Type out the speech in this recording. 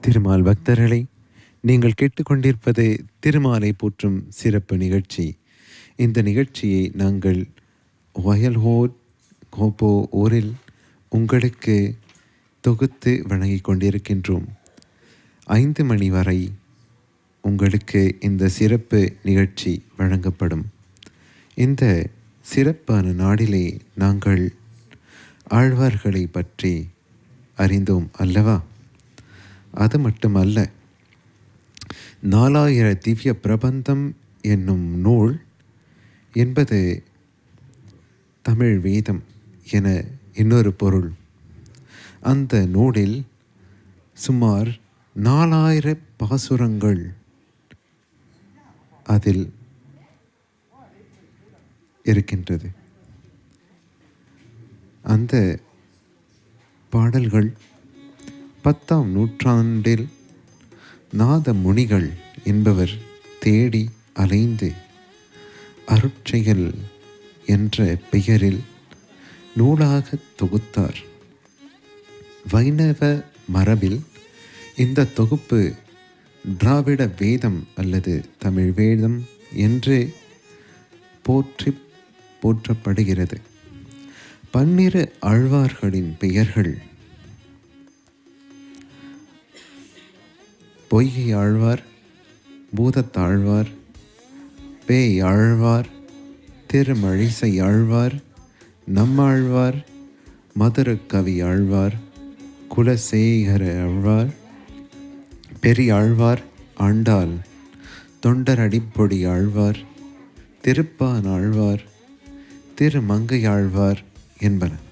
திருமால் பக்தர்களை நீங்கள் கேட்டுக்கொண்டிருப்பது திருமாலை போற்றும் சிறப்பு நிகழ்ச்சி இந்த நிகழ்ச்சியை நாங்கள் வயல்ஹோட் கோப்போ ஊரில் உங்களுக்கு தொகுத்து வழங்கிக் கொண்டிருக்கின்றோம் ஐந்து மணி வரை உங்களுக்கு இந்த சிறப்பு நிகழ்ச்சி வழங்கப்படும் இந்த சிறப்பான நாடிலே நாங்கள் ஆழ்வார்களை பற்றி அறிந்தோம் அல்லவா அது மட்டுமல்ல நாலாயிர திவ்ய பிரபந்தம் என்னும் நூல் என்பது தமிழ் வேதம் என இன்னொரு பொருள் அந்த நூலில் சுமார் நாலாயிர பாசுரங்கள் அதில் இருக்கின்றது அந்த பாடல்கள் பத்தாம் நூற்றாண்டில் நாத முனிகள் என்பவர் தேடி அலைந்து அருட்செயல் என்ற பெயரில் நூலாக தொகுத்தார் வைணவ மரபில் இந்த தொகுப்பு திராவிட வேதம் அல்லது தமிழ் வேதம் என்று போற்றி போற்றப்படுகிறது பன்னிரு ஆழ்வார்களின் பெயர்கள் பொய்கை ஆழ்வார் பூதத்தாழ்வார் பேய் ஆழ்வார் திருமழிசை ஆழ்வார் நம்மாழ்வார் மதுரக்கவி ஆழ்வார் குலசேகர ஆழ்வார் பெரியாழ்வார் ஆண்டாள் தொண்டரடிப்பொடி ஆழ்வார் திருப்பான் ஆழ்வார் திருமங்கையாழ்வார் என்பன